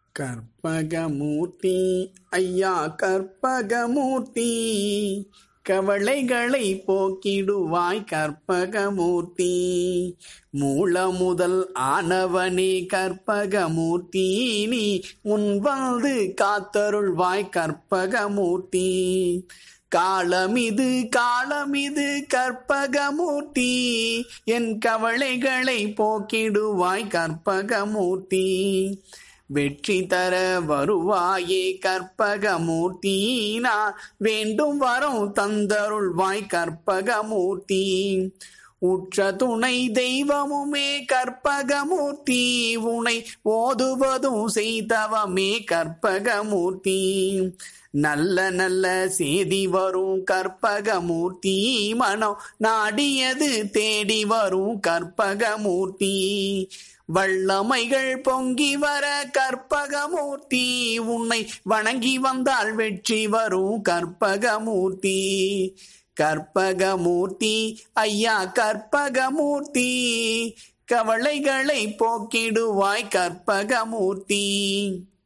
கற்பகமூர்த்தி ஐயா கற்பகமூர்த்தி கவலைகளை போக்கிடுவாய் கற்பகமூர்த்தி மூல முதல் ஆனவனே கற்பகமூர்த்தி நீ முன் வந்து காத்தருள்வாய் கற்பகமூர்த்தி காலமிது காலமிது கற்பகமூர்த்தி என் கவலைகளை போக்கிடுவாய் கற்பகமூர்த்தி வெற்றி தர வருவாயே கற்பகமூர்த்தி நான் வேண்டும் வரம் தந்தருள்வாய் கற்பகமூர்த்தி உற்ற துணை தெய்வமுமே கற்பகமூர்த்தி உனை ஓதுவதும் செய்தவமே கற்பகமூர்த்தி நல்ல நல்ல செய்தி வரும் கற்பகமூர்த்தி மனம் நாடியது தேடி வரும் கற்பகமூர்த்தி வல்லமைகள் பொங்கி வர கற்பகமூர்த்தி உன்னை வணங்கி வந்தால் வெற்றி வரும் கற்பகமூர்த்தி கற்பகமூர்த்தி ஐயா கற்பகமூர்த்தி கவலைகளை போக்கிடுவாய் கற்பகமூர்த்தி